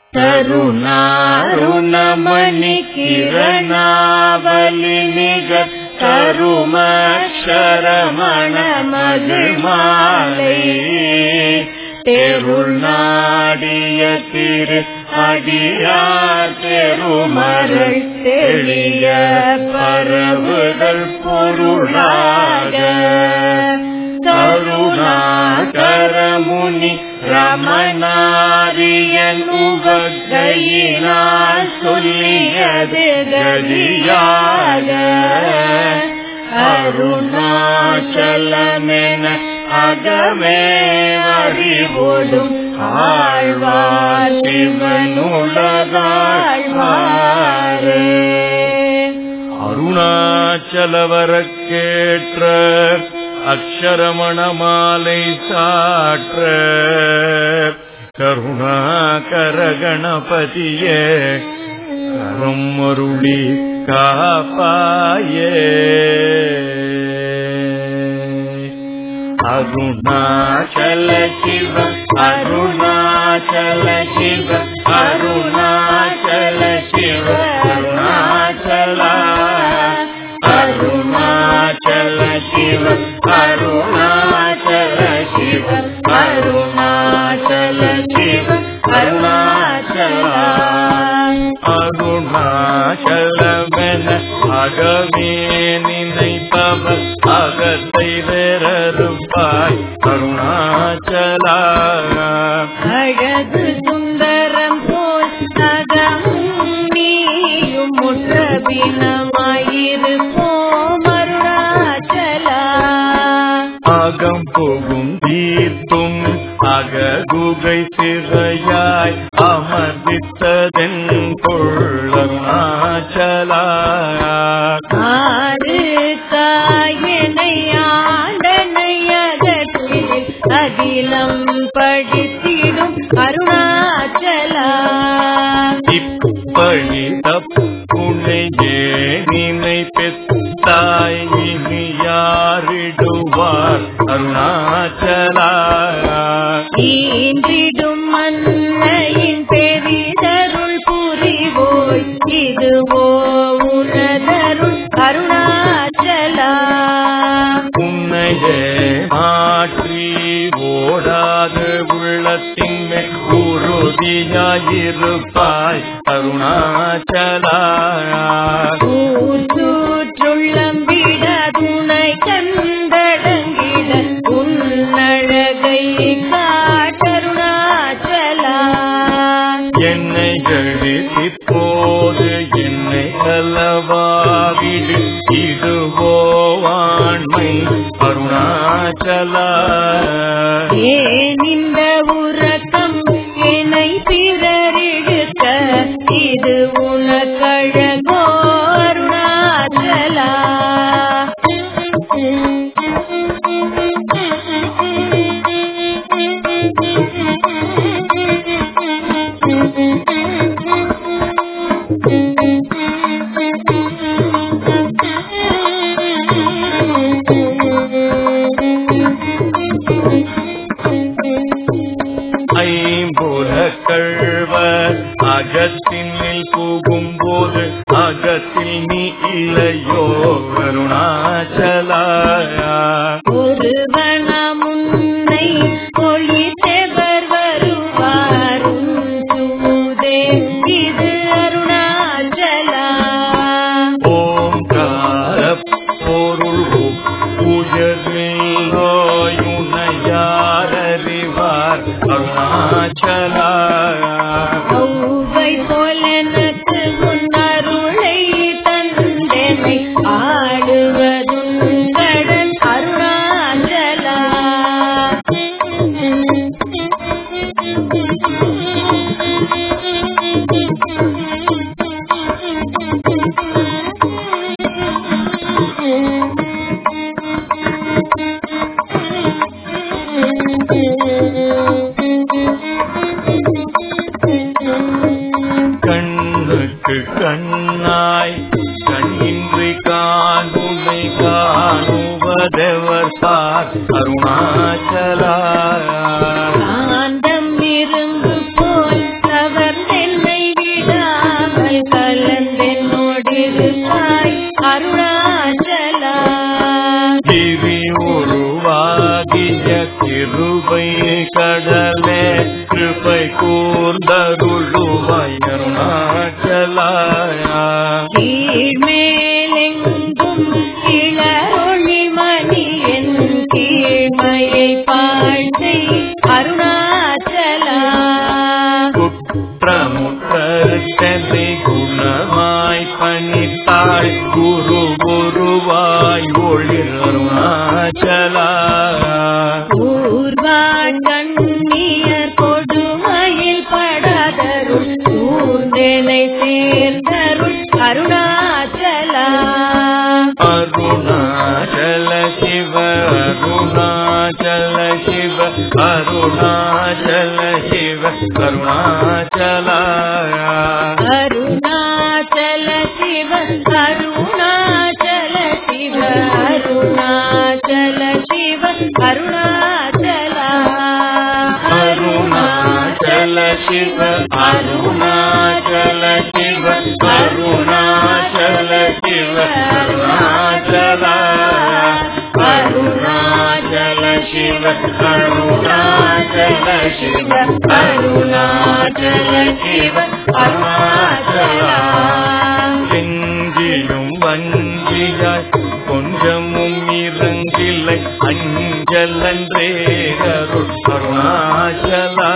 கருணாருணமணி கிரணாவலி நிக கருமக்ஷரமண மகிழ்மாலை தெருள் நாடிய திரு அடியார் பெருமரள் தெளிய பரவுதல் பொருளாக கருணாகரமுனி ரமணாரியன் உவகையினால் சொல்லியது கதியாக அருணாச்சலமென அகமே வழிபோடும் ஆழ்வார் சிவனுலகாழ்வாரே அருணாச்சலவரக்கேற்ற அக்ஷரமணமாலை சாற்ற கருணாகர கணபதியே கரம் அருளி காப்பாயே அருணாச்சல சிவ அருணாச்சல சிவ அருணாச்சல சிவ அருணாச்சல அருணாச்சல சிவ அருணாச்சல சிவ அருணாச்சல சிவ அருணாச்சல அருணாச்சலமென அகமே நினைப்பவர் அகத்தை வேறறுப்பாய் அருணாச்சலா அழகு சுந்தரம் போல் அகமும் நீயும் முற்றபினமாயிருப்போம் அருணாச்சலா அகம் புகும் தீர்த்தும் அககுகை சிறையாய் அமர்வித்ததென் கொள்ளருணாச்சலா ஆறு காயனை ஆண்டனை அகற்றில் அகிலம் படித்திடும் அருணாச்சலா இப்பழி தப்புனையே நினை பெத்தாய் இனி யாரிடுவார் அருணாச்சலா ஈன்றிடும் மன்னையின் பெரிதருள் புரிவோய் இதுவோ உனதருள் அருணாச்சலா உன்னையே மாற்றி ஓடாது உள்ளத்தின் மேல் உறுதியாயிருப்பாய் அருணாச்சலா ஊற்றுள்ளம் விட துணை கண்டடங்கிட உன்னழகை காட்டருணாச்சலா என்னை எழுதிப்போது என்னை கலவாவிடு இதுவோ ஆண்மை அருணாச்சலா ஏன் இந்த உறக்கம் என்னை பிறரிழுக்க இது உனக்கழகோ அருணாச்சலா ஐம்புல கழ்வர் அகத்தினில் புகும்போது அகத்தில் நீ இல்லையோ அருணாச்சலா ஒருவன முன்னை ஒளி செவர் வருவாரும் சூதே இது அருணாச்சலா ஓங்கார பொருள் உயர்நிலோயுனையாரறிவார் அருணாச்சலா ஔவை போலனக்கு உன்னருளை தந்தனை ஆடுவதும் கடல் அருணாச்சலா கண்ணுக்கு கண்ணாய் கண்ணின்றி காணுமை காணுவதெவர் பார் அருணாச்சலா காந்தம் இரும்பு போல் கவர்ந்தென் கிருபை கடலே கிருபை கூர்ந்தருளுவாய் அருணாச்சலாயா கீழ்மேலெங்கும் கிளரொளி மணியன் கீழ்மையை பாழ்த்தை அருணாச்சலா குற்றமுற்றத்தை குணமாய் பணித்தாய் குரு குருவாய் ஒளிர் அருணாச்சலா ஊர்வான் கண்ணியர் கொடுமையில் படாதருள் ஊர்ந்தனை சேர்ந்தருள் அருணாச்சலா அருணாச்சல சிவ அருணாச்சல சிவ அருணாச்சல சிவ அருணாச்சலா அருணாச்சல சிவ அருணாச்சல சிவ அருணாச்சல சிவ அருணாச்சலா அருணாச்சல சிவ அருணாச்சல சிவ அருணாச்சல சிவ அருணாச்சலா அருணாச்சல சிவ அருணாச்சல சிவ அருணாச்சல சிவ அருணாச்சலா செஞ்சியும் வஞ்சியாய் கொஞ்சமும் இறங்கில்லை அஞ்சலன்றே அருள் அருணாச்சலா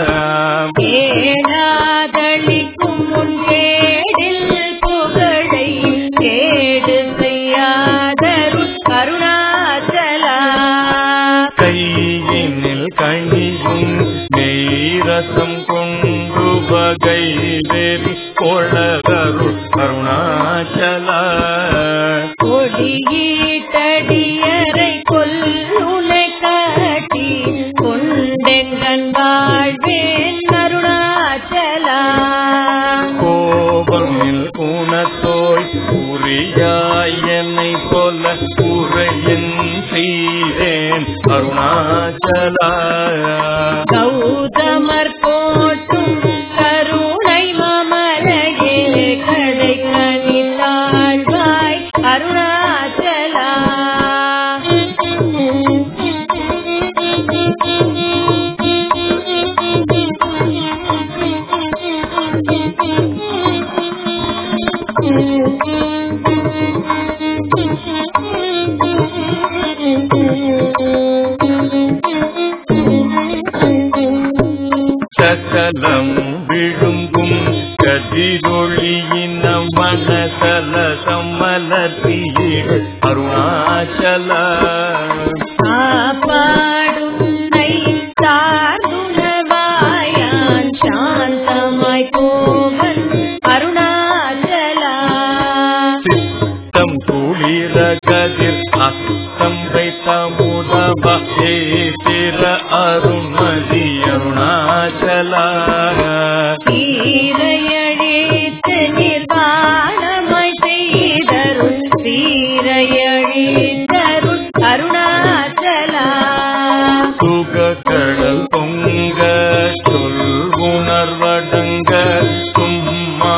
ஏனாதளிக்கும் முன் கேடில் புகழை கேடு செய்யாதருள் அருணாச்சலா கையினில் கனியும் நெய்ரசம் கொண்டு வகை வெறி கொளதருள் அருணாச்சலா கொடியீட்டடியரை கொல்லுனை காட்டி கொண்டெங்கன் வாழ்வேன் அருணாச்சலா கோபமில் குணத்தோய் புரியாய் என்னை போல உரையின் செய்தேன் அருணாச்சலா கௌதமர் போட்டும் கருணை மாமலையே கடை கணித்தாழ்வாய் அருணாச்சலா சகலம் விழுங்கும் கதிரொளியின மனசல சம்மலத்தீடு அருணாச்சலா காப்பாடுன்னை சார்ந்துணவாயான் சாந்தமாய் கோவன் அருணாச்சலா சித்தம் குளிர கதிர் அஸ்தம் வைத்த முதப திர அருணதி அருணாச்சலா சீரையழித்து நிர்வாணமாய் செய்தருள் சீரையழித்தருள் அருணாச்சலா சுக கடல் பொங்க சொல் உணர்வடங்க சும்மா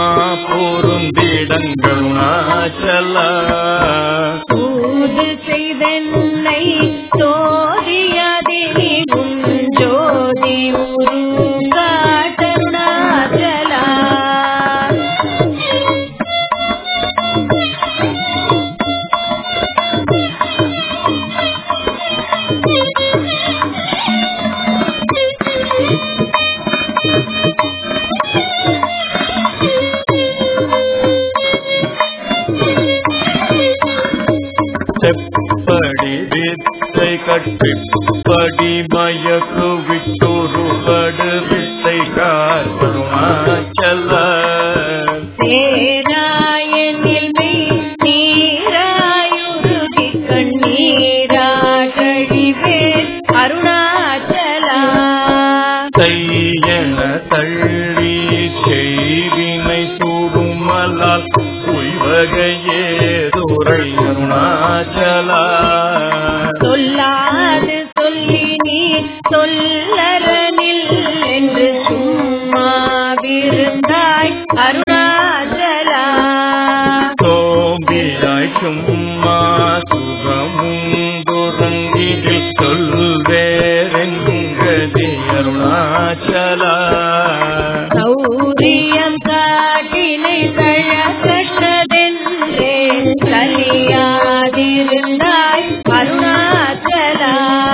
பொருந்திடங்கருணாச்சலா தூது செய்தென்னை சோதியாதினி உன் ஜோதி உருகாட்டருணாச்சலா செப்படி வித்தை கட்டிப்படி மயக்கு விட்டொருபடு வித்தை காருணாச்சல சேராயனில் மெய் நீராயுருகி கண்ணீரா கழிவேன் அருணாச்சலா தையன தள்ளி செய்வினை சூடுமலால் உய்வகையே துறை அருணாச்சலா சொல்லாது சொல்லி நீ சொல்லரனில் என்று சும்மாவிருந்தாய் அருணாச்சலா சோம்பியாய் சும்மா சுகமும் துறங்கிடில் சொல்வேற அருணாச்சலா சௌரியம் காட்டினை தழக்கற்றதென்றே கலியாதிருந்தாய் அருணாச்சலா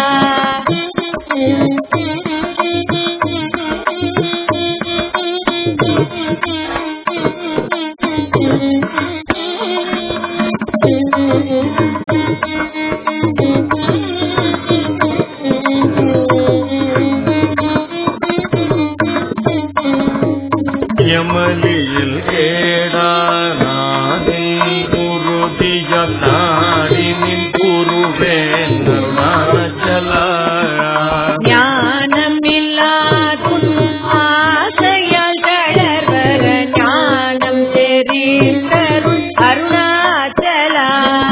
யமலியில் கேடானாதி குருதிய நாடினின் குருவேன் அருணாச்சலா ஞானம் இல்லாதுன் ஆசையால் தளர்வர ஞானம் தெரிந்தருள் அருணாச்சலா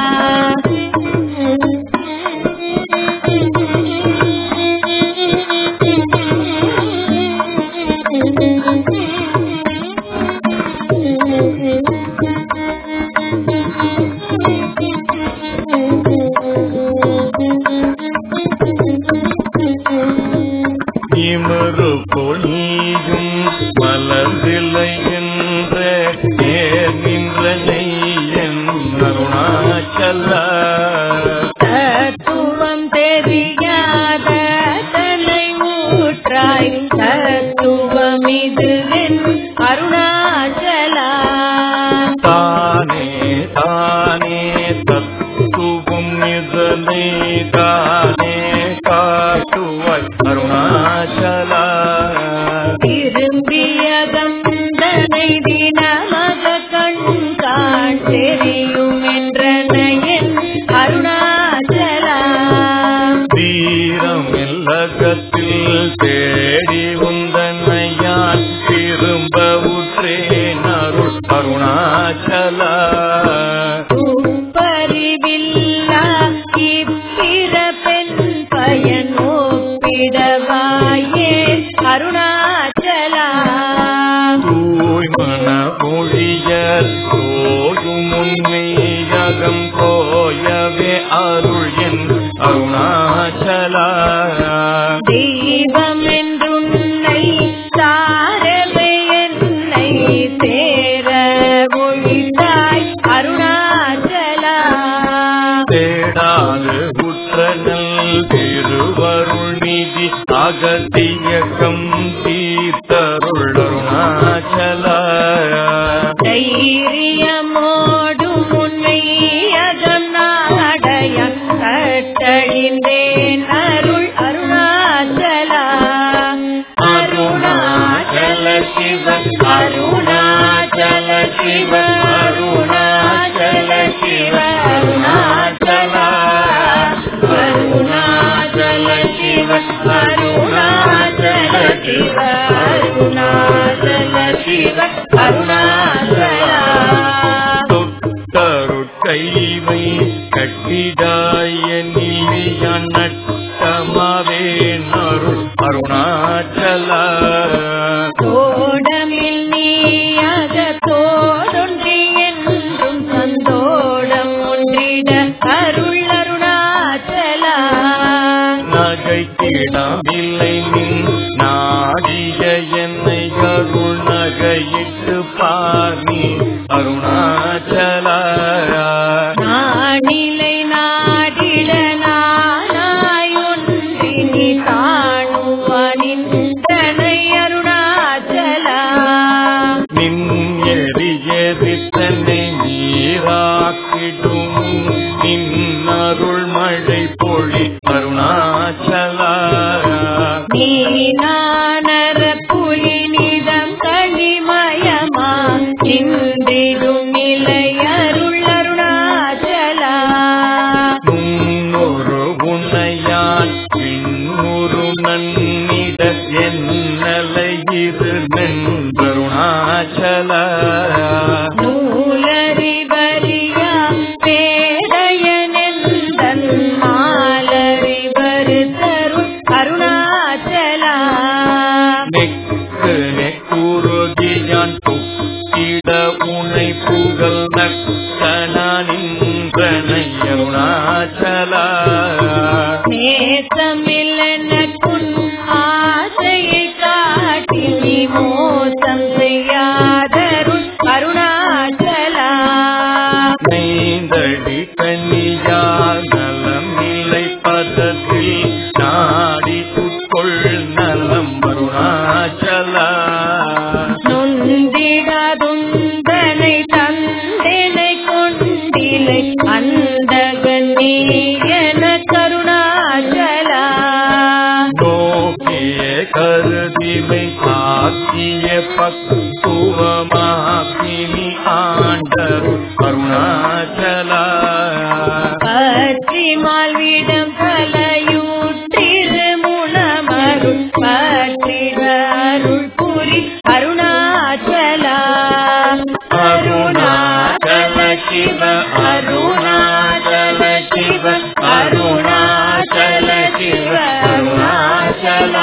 இமரு பொழியும் மலர்விலை என்ற நேர் நின்ற நெய்யன் அருணாச்சலா தத்துவம் தெரியாத தலை ஊற்றாய் தத்துவம் இதுவென் அருணாச்சலா தானே தானே தத்துவம் இதனை தானே காட்டுவாய் அருணாச்சலா திரும்பிய கந்தனை தினமக கண் காண் தெரியும் என்றனையன் அருணாச்சலா தீரம் இல்லகத்தில் தேடி உந்தன்னையான் திரும்ப உற்றேன் அருள் அருணாச்சலா துப்பறிவில்லா இப்பிறப்பெண் பயன் ஒப்பிடவாயே அருணாச்சலா தூய்மன மொழியர் தோயும் உண்மையகம் கோயவே அருள் என் அருணாச்சலா தெய்வம் என்றுன்னை சாரவே என்னை சேர ஒழித்தாய் அருணாச்சலா தேடாது உற்றனல் திருவருள் நிதி அகத்தியக்கம் தீர்த்தருள் அருணாச்சலா தைரியமோடும் உன்னை அகநாடைய கட்டழிந்தேன் அருள் அருணாச்சலா அருணாச்சல சிவ அருணாச்சல சிவ அருணாச்சல சிவ அருணாச்சலா அருணாச்சல சிவ அருணாச்சல சிவ அருணாச்சல சிவ அருணாச்சலா தொட்டருட்கைவை கட்டிடாய நிலையான் நட்டமாவே அருள் அருணாச்சலா தோடமில் நீயாக தோடொன்றி என்றும் சந்தோடம் ஒன்றிட அருள் அருணாச்சலா நகைக்கிடமில்லை நின் நாடிய என்னை அருள் நகையிட்டு பார்னி அருணாச்சலா நானிலை நாடிட நானாயொன்றி நீ தாணுவனின் தனை அருணாச்சலா நின் எரி எரி தன்னை நீராக்கிடும் நின் அருள் மழை பொழி அருணாச்சலா நீ நானர புலி நிதம் கனிமயமா இன்றிடும் நிலை அருள் அருணாச்சலா முன்னொரு உன்னையான் பின்னொரு நன்னிட என்னலை இது நின்றருணாச்சலா நூலறிவறியா பேதையனெந்தன் மாலறிவரு தருள் அருணாச்சலா நெக்கு நெக்குருகியான் துக்கிட உனை புகழ் நக்கனின்றனை அருணாச்சலா நேசமில்லெனக்குன் ஆசை கருதிவை ஆக்கிய பக்குவமாக்கினி ஆண்டருள் அருணாச்சலா பற்றிமால் விடம் கலையூற்றிரு முனமருள் பற்றிட அருள் புரி அருணாச்சலா அருணாச்சல சிவ அருணாச்சல சிவ அருணாச்சல சிவ அருணாச்சலா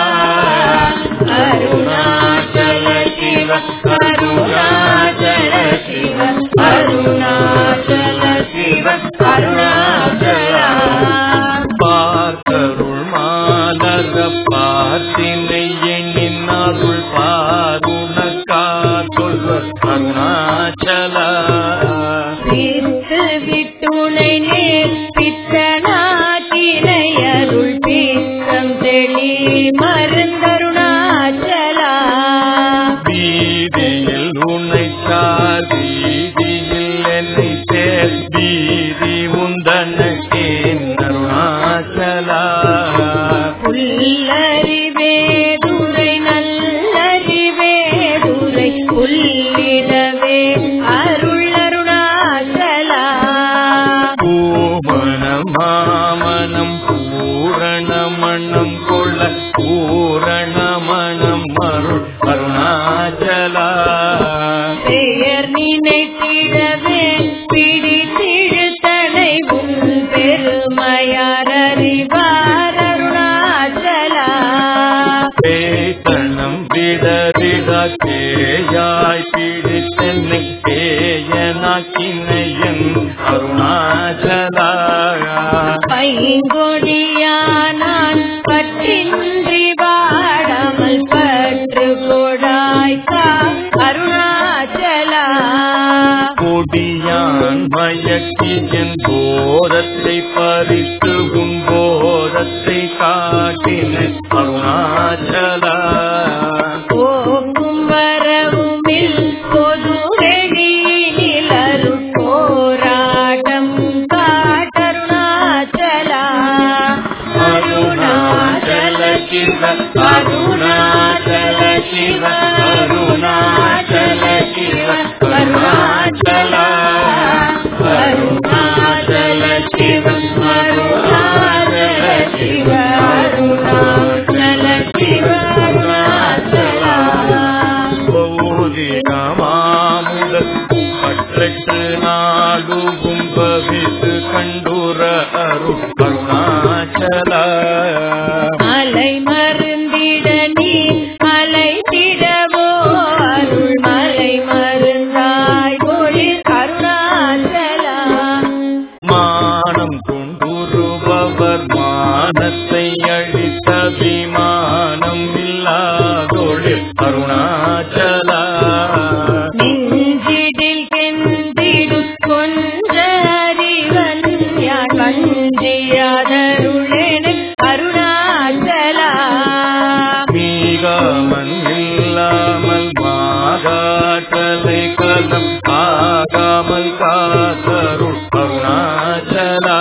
அருணாச்சல சிவ அருணாச்சல சிவ அருணாச்சல சிவ அருணாச்சலா பார்த்தருள் மாலர பார்த்தினை எண்ணின் அருள் பாருணக்கா சொல்வர் அருணாச்சலா பித்து விட்டுணை நேர் பித்தனாக்கினை அருள் பித்தம் தெளி மருந்தருணாச்சலா வீதியில் உன்னை சார் வீதியில் என்னை சேர் வீதி உந்தனக்கேன் அருணாச்சலா புல்லறிவேதுரை நல்லறிவேதுரை புல்லிடவே அருள் அருணாச்சலா பூமணம் மாமனம் பூரணமணம் கொள்ள பூரணமணம் அருள் அருணாச்சலா பெயர் நினைத்திடவே பிடித்திழுத்தனை உன் பெருமையார் அறிவார் அருணாச்சலா பேத்தனம் விடரிட கேயாய் பிடித்தென்னை கேயனாக்கினையன் அருணாச்சலா பைங்கொடியானான் பற்றின்றி வாடாமல் பற்று கொடாய்க்கா அருணாச்சலா கொடியான் மயக்கியன் போதத்தை பறித்து உன் போதத்தை காட்டின அருணாச்சலா போக்கும் வரவுமில் பொது வெளியினில் அருள் போராட்டம் காட்டருணாச்சலா அருணாச்சல சிவ அருணாச்சல சிவ அருணாச்சல சிவ அருணாச்சலா அருணாச்சல சிவ அருணாச்சல சிவ அருணாச்சல சிவ அருணாச்சலா பௌதிகமாமுத பற்றற்று நாடுகும் பவித்து கண்டுர அரு அருணாச்சலா அலை மருந்திட நீ அலைத்திடவோ அருள் மலை மருந்தாய் ஒளி அருணாச்சலா மானம் கொண்டுருபவர் மானத்தை அழித்த விமானம் இல்லாதொழில் அருணாச்சலா நெஞ்சிடில் கெந்திடு கொஞ்ச அறிவன் யான் வஞ்சியாதருளேன் அருணாச்சலா மீகாமன் இல்லாமல் மாகாற்றலை கலம் ஆகாமல் காத்தருள் அருணாச்சலா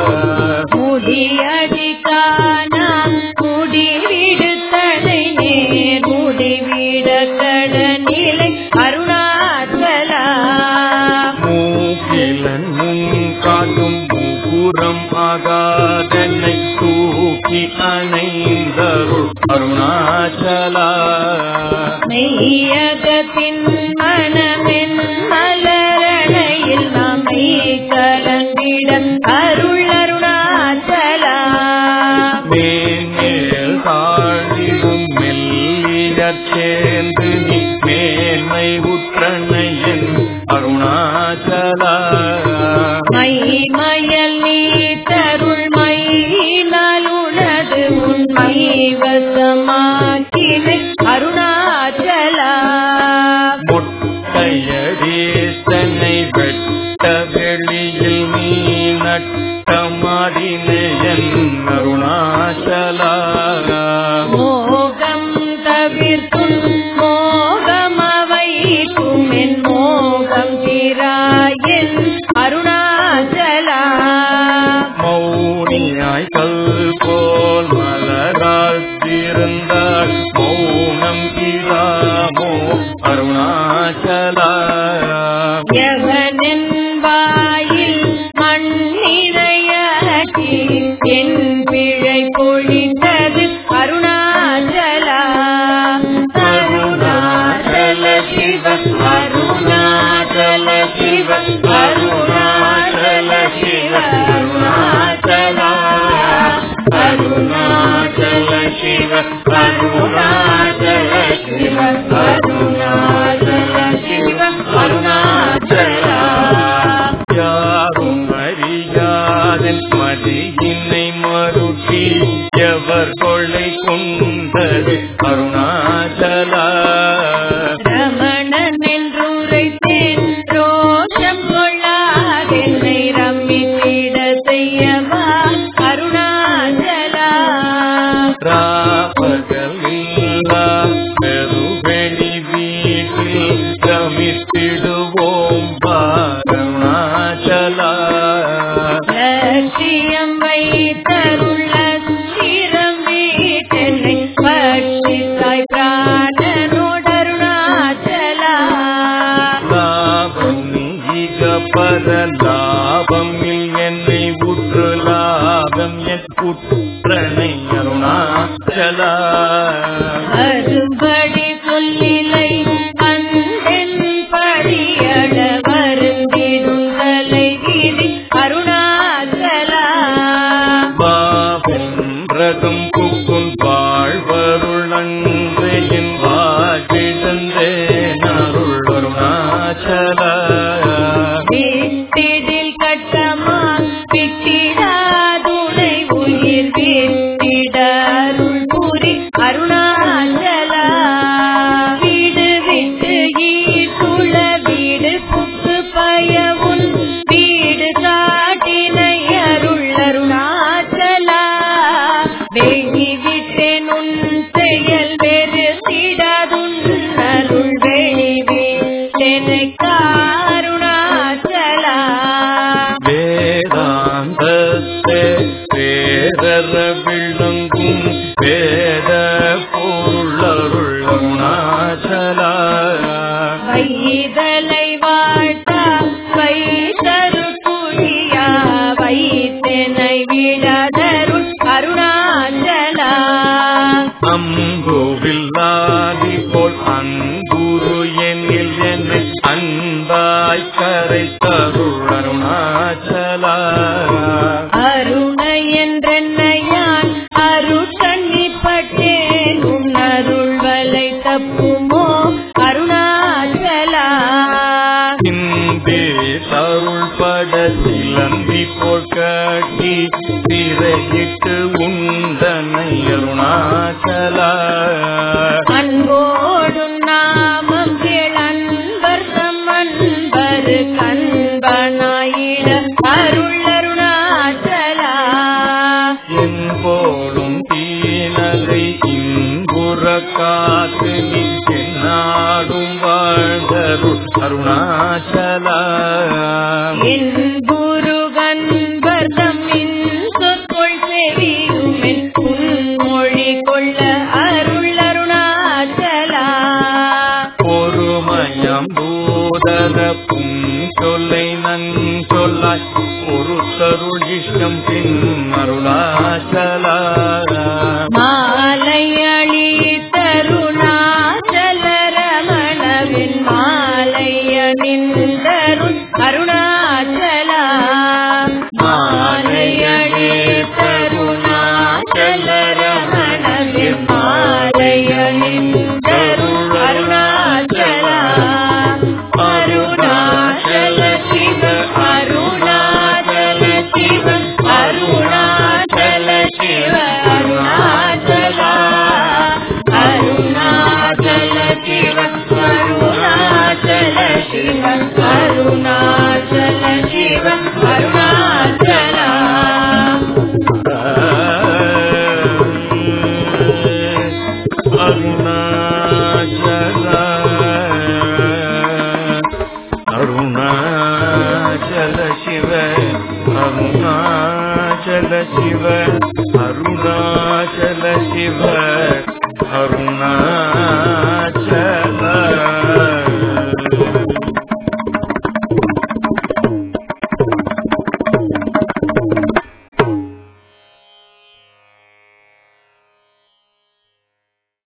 முடியடிக்கானா முடிவிடுத்தனை நேர் முடிவிட கடனிலை அருணாச்சலா மூக்கிலன் முன் காட்டும் முகுரம் ஆகாதனை தூக்கி அணைந்தருள் அருணாச்சலா மெய்யகத்தின் மனமென் மலரணையில் நம்மை கலந்திட அருள் அருணாச்சலா மேன்மேல் தாழிடும் மெல்லியற் சேர்ந்து நீ மேன்மை உற்றணையன் அருணாச்சலா மைமயல் நீ தருள் மையினாலுனது உண்மை வசமாக்கினை அருணாச்சலா முட்டையடீசனை வெட்ட வெளியில் நீ நட்டமாடினேயன் அருணாச்சலா மோகம் தவிர்க்கும் மோகமவைக்கும் என் மோகம் தீராயன் அருணாச்சலா மௌனியாய் கல் போல் மலரால் திருந்தாள் சிவ அருணாச்சல சிவ அருணாச்சல சிவ அருணாச்சலா அருணாச்சல சிவ அருணாச்சல சிவ அருணாச்சல சிவ அருணாச்சலா யாரும் அறியாதன் மதியினை மறுத்தி எவர் கொள்ளை கொண்டது அருணாச்சலா ரமணன் என்றுரைத்தேன் ரோஷம் கொள்ளாதென்னை ரம்மித்திட செய்யவா அருணாச்சலா ராபகலில்லா பெருவெளி வீட்டில் கமித்திடுவோம் அருணாச்சலா லட்சியம் வைத்தருள்ள சிரம் வீட்டென்னை பட்சித்தாய் பிராணனோடருணாச்சலா லாபம் நீக பர லாபம் என்னை உற்று லாபம் என் குற்றனை அருணாச்சலா அரும்படி சொல்லிலை அன்பென் படியட வருந்திடும் தலைவிதி அருணாச்சலா பாவென்றதும் புக்குன் வாழ்வருளன்று என் வாழிழந்தேன் அருள் அருணாச்சலா வீட்டிடில் கட்டமா விட்டிடாதுணை உயிர் வீட்டிட அருள் புரி அருணாச்சலா வீடு விட்டு ஈட்டுள வீடு புக்கு பயவுன் வீடு காட்டினை அருள் அருணாச்சலா வெள்ளி விட்டேன் உன் செயல் வெறுத்திடாதுன் அருள் வெளி வீட்டெனை காருணாச்சலா வேதாந்தத்தே பேரற விளங்கும் வேத பொருளருள் அருணாச்சலா வைதலை வாழ்த்தா வைத்தரு புரியா வைத்தெனை விடாதருள் அருணாச்சலா அம்புவில்லாதி போல் அன்புரு என்னில் என்னை அன்பாய் கரை தருள் அருணாச்சலா அருண என்றென்னையான் அருட்கண்ணிப்பட்டேன் உன் அருள் வலை தப்புமோ அருணாச்சலா இந்தே தருள் பட சிலந்தி போல் கட்டி திரையிட்டு உண்டனை அருணாச்சலா அன்போடும் நாமம் கிளன்பர் அன்பரு கண்பனாயிட அருள் அருணாச்சலா என் போலும் தீனலை இன்புற காத்து நாடும் வாழ்ந்தருள் அருணாச்சலா என் குருகன் வர்க்கம் இன் சொற்கொள் செவியுமென் உன்மொழி கொள்ள அருள் அருணாச்சலா பொறுமயம் பூதர புன் சொல்லை நன் சொல்லாய் ஒரு தருள் இஷ்டம் பின் அருளாச்சலா மாலையளி தருணாச்சல ரமணவின் மாலையணிந்தருள் அருணாச்சலா மாலையளி தருணாச்சல ரமணவின் மாலையணிந்த